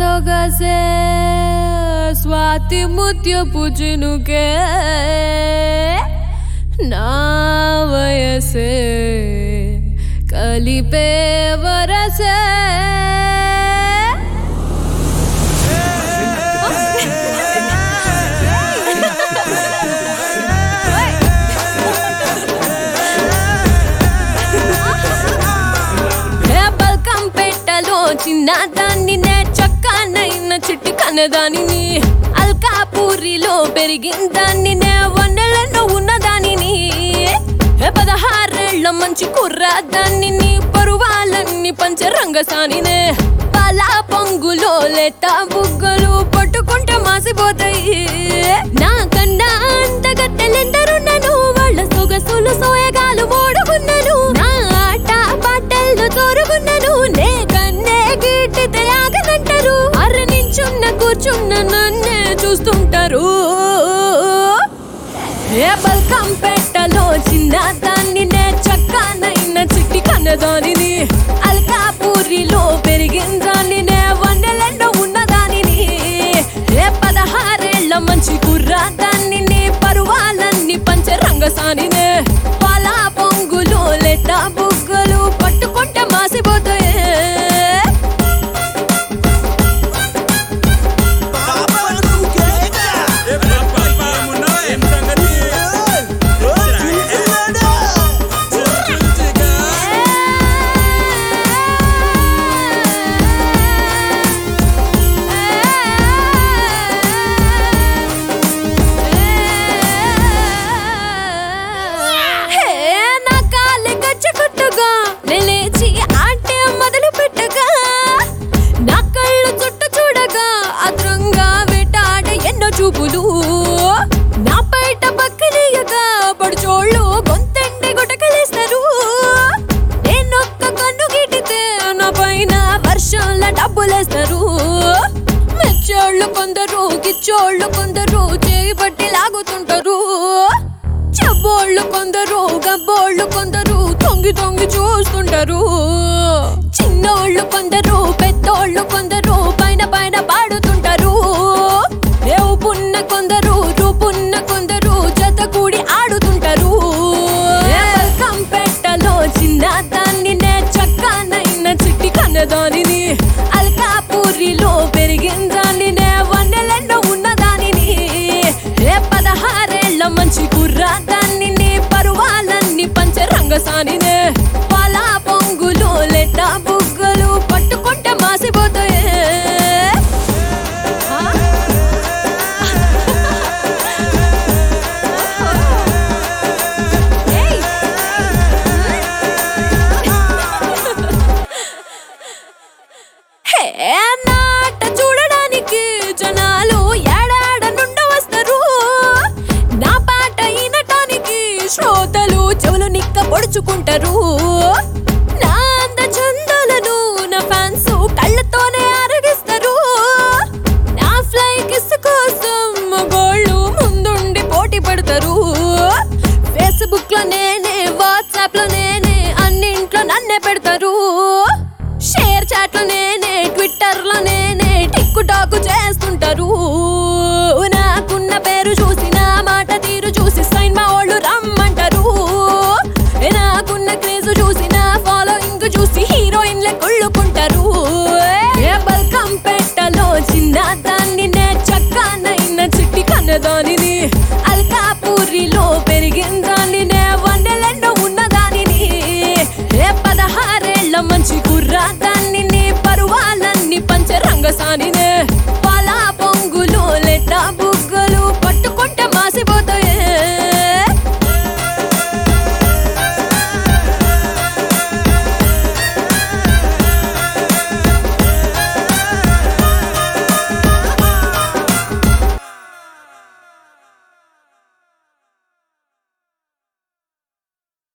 సొగసే స్వాతి ముత్యపు చినుకే నా వయసే కలిపే వరసే బల్కం పెట్టలో చిన్న దాన్ని నే చక్కనైన చిట్టి కన్నదానిని అల్కాపూరిలో పెరిగిన దాన్ని నే వండలలో ఉన్న దానిని పదహారేళ్ల మంచి కుర్రాదాన్ని నీ పరువాలన్నీ పంచరంగసానినే పాల పొంగులో లేత బుగ్గలు పట్టుకుంటే మాసిపోతాయి నా కన్నా అంతగత్తెలెందరున్నాను వాళ్ళ సొగసులు సోయగాలు మోడుకున్నాను నా ఆట పాటల్లో తోరుగున్నాను నే కన్నే గీటితే ఆగనంటారు అర నించున్న కూర్చున్న నన్నే చూస్తుంటారు ఏ బల్కం పెట్టలో చిన్న దాన్ని నే చక్కనైన చిట్టి కన్నదానిని అల్కాపూరిలో పెరిగిన దాన్ని నే వండలలో ఉన్న దానిని ఏ పదహారేళ్ల మంచి కుర్రా దాన్ని నీ పరువాలన్నీ పంచరంగసానినే పాల పొంగులు లేత బుగ్గలు పట్టుకుంటే మాసిపోతాయే హే, నా కాలి గచ్చగొట్టుగా, నే లేచి ఆటే మొదలు పెట్టగా, నా కళ్ళు చుట్టూ చూడగా, ఆత్రంగా వేటాడే ఎన్నో చూపులు నా బయట పక్కనీయగా పడుచోళ్ళు గొంతండి గుటకలేస్తారు నేనొక్క కన్ను గిటితే నా పైన వర్షంల డబ్బులేస్తారు మెచ్చోళ్ళు కొందరు గిచ్చోళ్ళు కొందరు చేయి పట్టి లాగుతుంటారు చెబ్బోళ్ళు కొందరు గబ్బోళ్ళు కొందరు తొంగి తొంగి చూస్తుంటారు చిన్నోళ్ళు కొందరు పెద్దోళ్ళు కొందరు పైన పైన పాడుతుంటారు రేవుపున్న కొందరు రూపున్న కొందరు జత కూడి ఆడుతుంటారు బల్కం పెట్టలో చిన్న దాన్ని నే చక్కనైన చిట్టి కన్నదానిని అల్కాపూరిలో పెరిగిన దాన్ని నే వండలలో ఉన్న దానిని రే పదహారేళ్ల మంచి కుర్రా దాన్ని నీ పరువాలన్నీ పంచరంగసానినే పాల పొంగులు లేత బుగ్గలు పట్టుకుంటే మాసిపోతాయే ఆ? ఏయ్! హే నాట చూడడానికి జనాలు ఏడాడ నుండి వస్తారు నా పాట వినటానికి శ్రోతలు చెవులు నిక్క పొడుచుకుంటారు నా అంద చందాలను నా ఫ్యాన్స్ కళ్ళతోనే ఆరగిస్తారు నా ఫ్లై కిస్ కోసం మగోళ్ళు ముందుండి పోటీ పడతారు ఫేస్బుక్ లో నేనే వాట్సాప్ లో నేనే అన్నింట్లో నన్నే పెడతారు షేర్ చాట్ లో నేనే ట్విట్టర్ లో నేనే టిక్ టాక్ చేస్తుంటారు